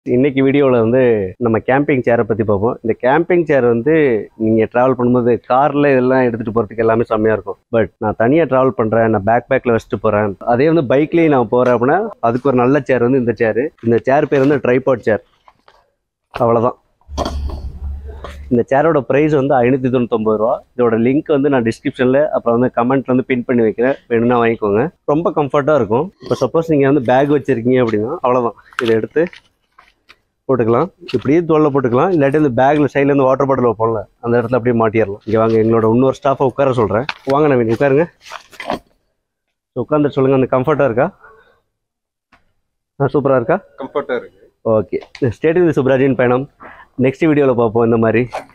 இன்னைக்கு வீடியோவில் வந்து நம்ம கேம்பிங் சேரை பற்றி பார்ப்போம் இந்த கேம்பிங் சேர் வந்து நீங்கள் ட்ராவல் பண்ணும்போது காரில் இதெல்லாம் எடுத்துகிட்டு போகிறதுக்கு எல்லாமே செம்மையாக இருக்கும் பட் நான் தனியாக ட்ராவல் பண்ணுறேன் நான் பேக் பேக்கில் வச்சுட்டு போகிறேன் அதே வந்து பைக்லேயும் நான் போகிறேன் அப்படின்னா அதுக்கு ஒரு நல்ல சேர் வந்து இந்த சேர் இந்த சேர் பேர் வந்து ட்ரைபாட் சேர் அவ்வளோதான் இந்த சேரோட ப்ரைஸ் வந்து ஐநூற்றி தொண்ணூத்தொம்பது ரூபா இதோட லிங்க் வந்து நான் டிஸ்கிரிப்ஷனில் அப்புறம் வந்து கமெண்ட் வந்து பின் பண்ணி வைக்கிறேன் வேணும்னா வாங்கிக்கோங்க ரொம்ப கம்ஃபர்ட்டாக இருக்கும் இப்போ சப்போஸ் நீங்கள் வந்து பேக் வச்சுருக்கீங்க அப்படின்னா அவ்வளோதான் இதை எடுத்து போட்டுக்கலாம் இப்படியே தோலில் போட்டுக்கலாம் இல்லாட்டி இந்த பேக்கில் சைட்லேருந்து வாட்டர் பாட்டில் வைப்போம்ல அந்த இடத்துல அப்படியே மாட்டிடலாம் இங்கே வாங்க எங்களோட இன்னொரு ஸ்டாஃபை உட்கார சொல்கிறேன் வாங்க நவீன் உட்காருங்க உட்காந்துட்டு சொல்லுங்கள் அந்த கம்ஃபர்ட்டாக இருக்கா ஆ சூப்பராக இருக்கா கம்ஃபர்ட்டாக இருக்கு ஓகே ஸ்டேட் வித் சுப்ராஜின் பயணம் நெக்ஸ்ட் வீடியோவில் பார்ப்போம் இந்த மாதிரி